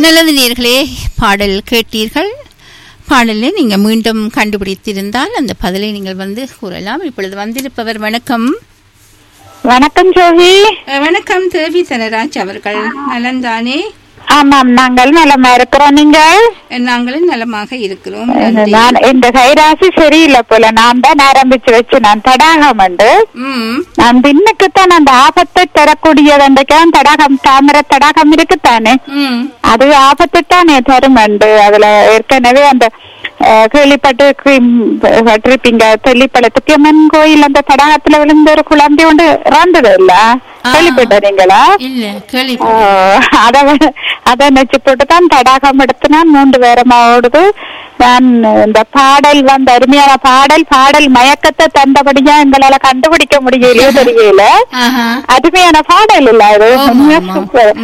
நல்லது நேர்களே பாடல் கேட்டீர்கள் பாடலை நீங்க மீண்டும் கண்டுபிடித்திருந்தால் அந்த பதிலை நீங்கள் வந்து கூறலாம் இப்பொழுது வந்திருப்பவர் வணக்கம் வணக்கம் ஜோதி அஹ், வணக்கம் தேவி தனராஜ் அவர்கள் நலன்தானே ஆமாம் நாங்கள் நலமா இருக்கிறோம் நீங்கள் நாங்களும் நலமாக இருக்கிறோம் நன்றி. நான் இந்த கைராசி சரியில்லை போல நான் தான் ஆரம்பிச்சு வச்சு நான் தடாகம் உண்டு ம் நான் பின்னுக்குத்தான் அந்த ஆபத்தை தரக்கூடியது அன்றைக்கான் தடாகம் தாமரை தடாகம் இருக்குத்தானே ம் அது ஆபத்து தானே தரும் உண்டு அதுல ஏற்கனவே அந்த அஹ், கேள்விப்பட்டு கிரீம் பட்டிருப்பீங்க தெல்லிப்பழத்துக்கு அம்மன் கோயில் அந்த தடாகத்துல விழுந்த ஒரு குழந்தை ஒன்று இறந்தது இல்ல ஆ. கேள்விப்பட்டீங்களா இல்ல கேள்வி ஆ, அத வ- அத நெச்சு போட்டு தான் தடாகம் எடுத்து நான் மூன்று பேரமா ஓடுது நான் இந்த பாடல் வந்து அருமையான பாடல் பாடல் மயக்கத்தை தந்தபடியா எங்களால கண்டுபிடிக்க முடியலையோ தெரியல ஆஹா அருமையான பாடல் இல்ல அது ஆமா, உண்மையா ஆமா. சூப்பர்